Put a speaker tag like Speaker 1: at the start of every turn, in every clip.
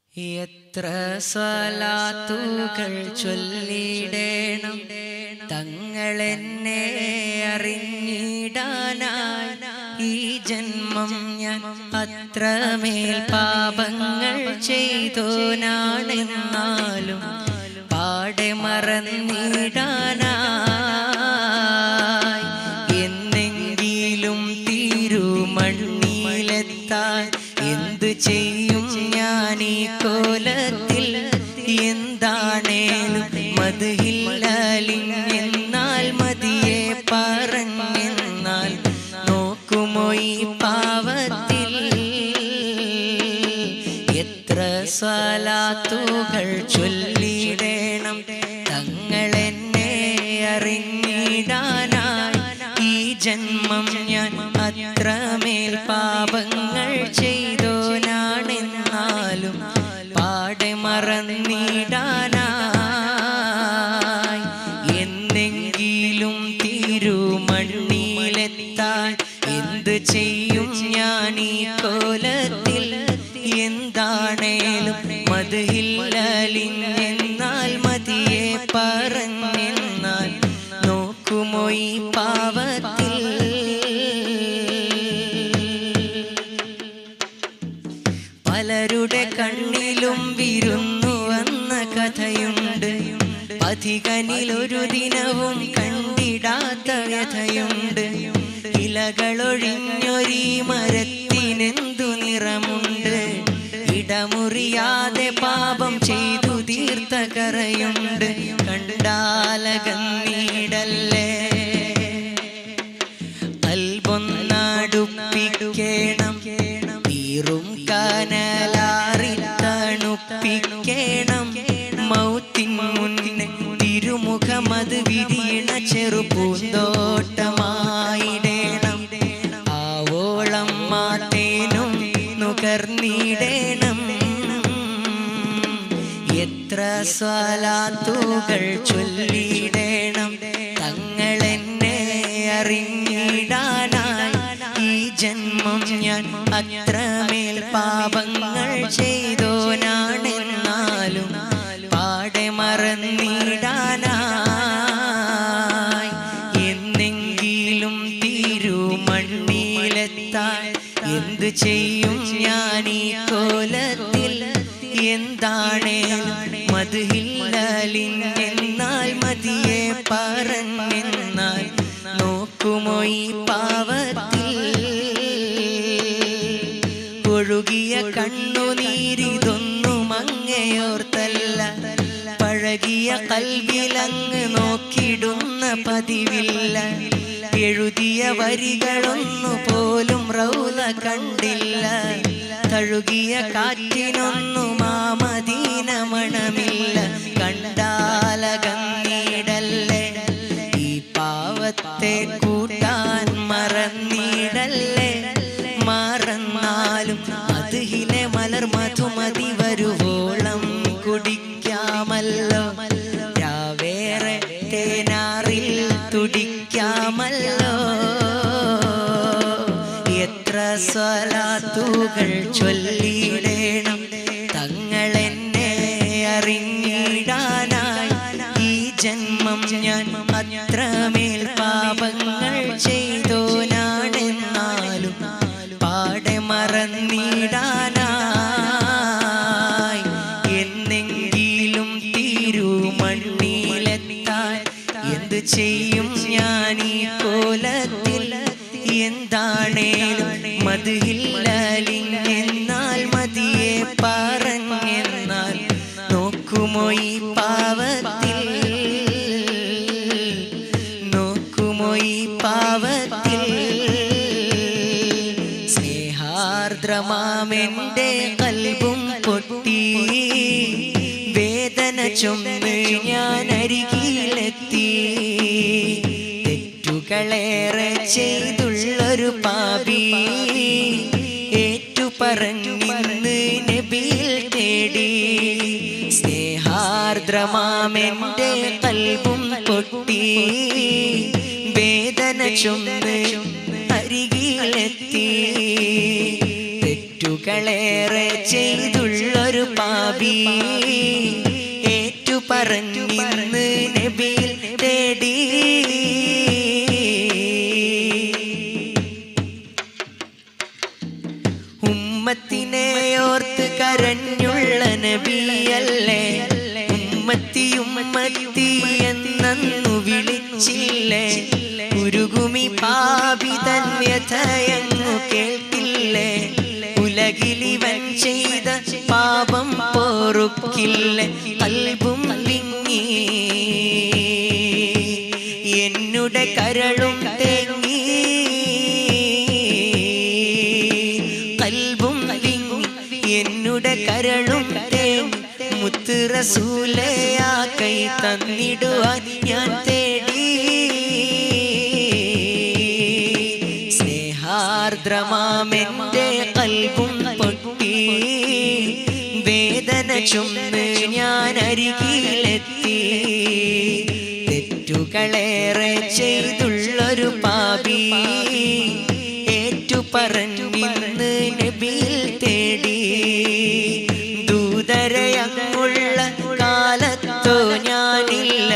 Speaker 1: എത്ര സ്വലാത്തുകൾ ചൊല്ലിടേണം തങ്ങളെന്നെ അറിഞ്ഞിടാനായി ഈ ജന്മം ഞാൻ അത്രമേൽ പാപങ്ങൾ ചെയ്തോനാണെന്നാലും പാടെ മറന്നിടാനായി എന്നെങ്കിലും തിരുമണ്ണിലെത്താൻ എന്തു ചെയ്യും ഞാൻ ഈ കോലത്തിൽ എന്താണേലും മതിയില്ലലിഞ്ഞെന്നാൽ മതിയെ പറഞ്ഞെന്നാൽ നോക്കുമോ ഈ പാവത്തിൽ എത്ര സ്വലാത്തുകൾ ചൊല്ലിടേണം തങ്ങളെന്നെ അറിഞ്ഞിടാനായി ഈ ജന്മം ഞാൻ അത്രമേൽ പാപങ്ങൾ ചെയ്തോനാണെന്നാലും പാടെ മറന്നിടാനായി എന്നെങ്കിലും തിരുമണ്ണിലെത്താൻ എന്ത് ചെയ്യും ഞാൻ ഈ കോലത്തിൽ എന്താണേലും മതിയില്ലലിഞ്ഞെന്നാൽ മതിയെ പറഞ്ഞെന്നാൽ നോക്കുമോ ഈ പാവത്തിൽ പലരുടെ കണ്ണിലും വിരുന്നു വന്ന കഥയുണ്ട് പഥികനിൽ ഒരു ദിനവും കണ്ടിടാത്ത വ്യഥയുണ്ട് ഇലകളൊഴിഞ്ഞൊരീ മരത്തിനെന്തു നിറമുണ്ട് ഇടമുറിയാതെ പാപം ചെയ്തു തീർത്ത കറയുണ്ട് കണ്ടാലകന്നീടല്ലേ അൽബൊന്നാടുപ്പിക്കേണം തീറും കനലാറി തണുപ്പിക്കേണം മൗത്തിൻ മുന്നിനെ തിരുമുഖമത് വിരിയണ ചെറുപൂന്തോട്ടമായിടേണം ആവോളം മാത്തേനും നുകർന്നിടേണം എത്ര സ്വലാത്തുകൾ ചൊല്ലിടേണം തങ്ങളെന്നെ അറിഞ്ഞിടാനായി ഈ ജന്മം ഞാൻ അത്രമേൽ പാപങ്ങൾ ചെയ്തോനാണെന്നാലും പാടെ മറന്നിടാനായി എന്നെങ്കിലും തിരുമണ്ണിലെത്താൻ എന്ത് ചെയ്യും ഞാൻ ഈ കോലത്തിൽ എന്താണേലും മതിയില്ലലിഞ്ഞെന്നാൽ മതിയെ പറഞ്ഞെന്നാൽ നോക്കുമോ ഈ പാവത്തിൽ ഒഴുകിയ കണ്ണുനീരിതൊന്നും അങ്ങയോർത്തല്ല പഴകിയ കൽവിലങ്ങ് നോക്കിടുന്ന പതിവില്ല എഴുതിയ വരികളൊന്നു പോലും റൗല കണ്ടില്ല തഴുകിയ കാറ്റിനൊന്നു മാമദീന മണമില്ല കണ്ടാലകന്നീടല്ലേ ഈ പാവത്തെ കൂട്ടാൻ മറന്നിടല്ലേ മറന്നാലും അതിലെ മലർ മധുമതി വരുവോളം കുടിക്കാമല്ലോ രാവേറെ തേനാറിൽ തുടിക്കാമല്ലോ എത്ര സ്വലാത്തുകൾ ചൊല്ലിടേണം തങ്ങളെന്നെ അറിഞ്ഞിടാനായി ഈ ജന്മം ഞാൻ അത്രമേൽ പാപങ്ങൾ ചെയ്തോനാണെന്നാലും പാടെ മറന്നിടാനായി എന്നെങ്കിലും തിരുമണ്ണിലെത്താൻ എന്ത് ചെയ്യും ഞാൻ ഈ കോലത്തിൽ എന്താണേലും മതിയില്ലലിഞ്ഞെന്നാൽ മതിയെ പറഞ്ഞെന്നാൽ നോക്കുമോ ഈ പാവത്തിൽ നോക്കുമോ ഈ പാവത്തിൽ സ്നേഹാർദ്രമാമെന്റെ കൽബും പൊട്ടി വേദന ചൊന്ന് ഞാൻ അരികിലെത്തി തെറ്റുകളേറെ ചെയ്തുള്ളൊരു പാപി ഏറ്റു പറഞ്ഞിന്ന് നബിയിൽ തേടി സ്നേഹാർദ്രമാമെന്റെ കൽബും പൊട്ടി വേദന ചൊന്ന് അരികിലെത്തി തെറ്റുകളേറെ ചെയ്തുള്ളൊരു തെറ്റുള്ളൊരു പാപി ഏറ്റു പറഞ്ഞിന്ന് നബിയിൽ തേടി ഉമ്മത്തിനെ ഓർത്ത് കരഞ്ഞുള്ള നബിയല്ലേ ഉമ്മത്തി ഉമ്മത്തി എന്നന്നു വിളിച്ചില്ലേ ഉരുകുമി പാപി തൻ വ്യഥയങ്ങു കേൾക്കില്ലേ ഉലകിലിവൻ ചെയ്ത പാപം പോറുക്കില്ല അൽബും വിങ്ങി എന്നുടെ കരളും തേങ്ങി കൽബും വിങ്ങി എന്നുടെ കരളും തേങ്ങി മുത്ത് റസൂലയാ കൈ തന്നിടുവാൻ ഞാൻ തേടി സ്നേഹാർദ്രമാമെന്റെ കൽബും പൊട്ടി വേദന ചുമന്ന് ഞാൻ അരികിലെത്തി തെറ്റുകളേറെ ചെയ്തുള്ളൊരു പാപി ഏറ്റു പറഞ്ഞിന്ന് നബിയിൽ തേടി ദൂതരയങ്ങുള്ള കാലത്തോ ഞാനില്ല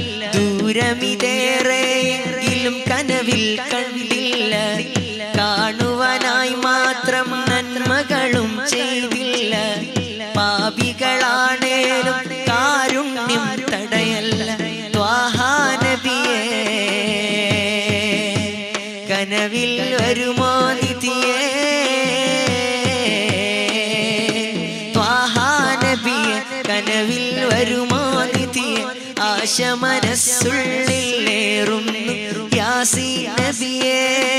Speaker 1: ദൂരമിതേറെയെങ്കിലും കനവിൽ കണ്ടില്ല കാണുവാനായി മാത്രം നന്മകളും ചെയ്തില്ല പാപികളാണേലും കാരുണ്യം തടയല്ല ത്വാഹാനബിയേ കനവിൽ വരുമോ നിധിയേ ത്വാഹാനബിയെ കനവിൽ വരുമോ നിധിയെ ആശ മനസ്സുള്ളിലേറുന്നു യാസി നബിയേ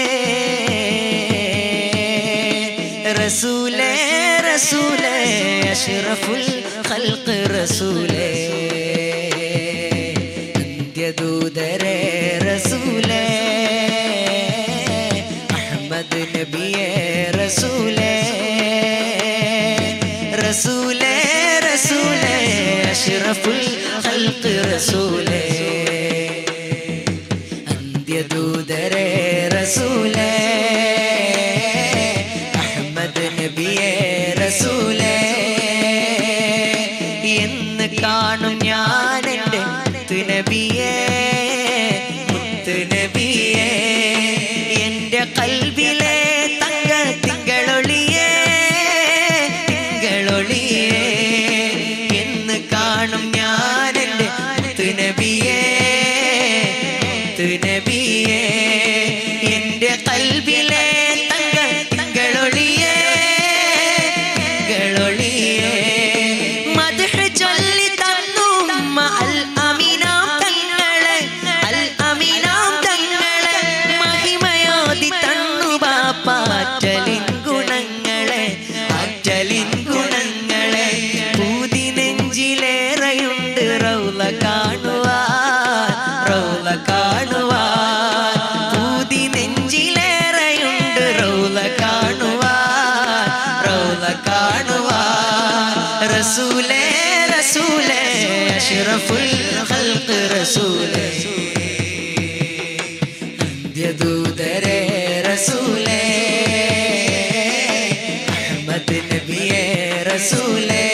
Speaker 1: റസൂലേ റസൂലേ അഷ്റഫുൽ ഖൽഖ് റസൂലേ അന്ത്യദൂതരേ റസൂലേ അഹമ്മദ് നബിയേ റസൂലേ റസൂലേ റസൂലേ അഷ്റഫുൽ ഖൽഖ് റസൂലേ അന്ത്യദൂതരേ റസൂലേ അഹമ്മദ് നബിയേ റസൂലേ എന്ന് കാണും ഞാൻ എൻ്റെ നബിയേ മുത്ത് നബിയേ എൻ്റെ കൽബിലെ തങ്ക തിങ്കളൊളിയേ തിങ്കളൊളിയേ എന്ന് കാണും ഞാൻ എൻ്റെ മുത്ത് നബിയേ മുത്ത് നബിയേ എൻ്റെ കൽബിലെ തങ്ക തിങ്കളൊളിയേ തിങ്കളൊളിയേ മദ്ഹ് ചൊല്ലി തന്നു ഉമ്മ അൽ അമീനാം തങ്ങളെ അൽ അമീനാം തങ്ങളെ മഹിമയോതി തന്നു ബാപ്പാറ്റലിൻ ഗുണങ്ങളെ ആറ്റലിൻ ഗുണങ്ങളെ പൂതി നെഞ്ചിലേറെയുണ്ട് റൗല കാണുവാൻ റൗല കാണുവാൻ പൂതി നെഞ്ചിലേറെയുണ്ട് റൗല കാണുവാൻ റൗല കാണുവാൻ റസൂലേ റസൂലേ അഷ്റഫുൽ ഖൽഖ് റസൂലേ അന്ത്യദൂതരേ റസൂലേ അഹമ്മദ് നബിയേ റസൂലേ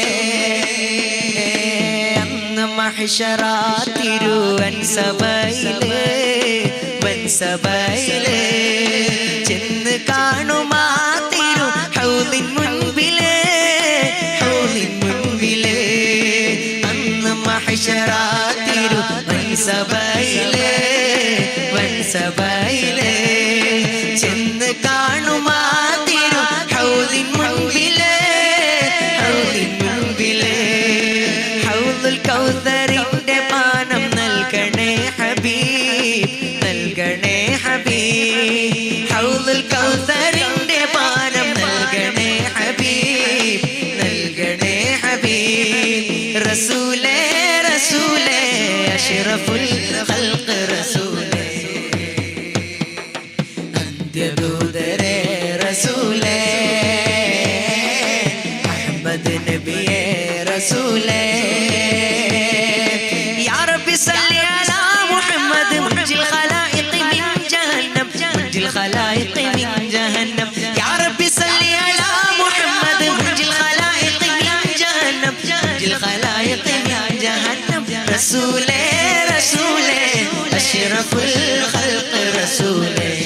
Speaker 1: അന്ന് മഹ്ശറാ തിരുവൻ സഭയില് വൻ സഭയില് ചെന്ന് കാണുമാ തിരു ഹൗലിൻ മുൻപില് ഹൗലിൻ മുൻപില് അന്ന് മഹ്ശറാ തിരു വൻ സഭയില് വൻ സഭയില് ചെന്ന് കാണുമാ തിരു ഹൗലിൻ മുൻപില് ഹൗലിൻ മുൻപില് ഹൗലുൽ കൗസറിന്റെ പാനം നൽകണേ ഹബീബ് നൽകണേ ഹബീബ് ഹൗലുൽ കൗസറിന്റെ പാനം നൽകണേ ഹബീബ് നൽകണേ ഹബീബ് റസൂലേ റസൂലേ അഷ്റഫുൽ ഖൽഖ് റസൂലേ അന്ത്യദൂതരേ റസൂലേ അഹമ്മദ് നബിയേ റസൂലേ യാ റബ്ബി സല്ലി അലാ മുഹമ്മദ് മുൻജിൽ ഖലായിഖ് മിൻ ജഹന്നം മുൻജിൽ ഖലായിഖ് മിൻ ജഹന്നം യാ റബ്ബി സല്ലി അലാ മുഹമ്മദ് മുൻജിൽ ഖലായിഖ് മിൻ ജഹന്നം الخلائق من جهنم رسولي رسولي أشرف الخلق رسولي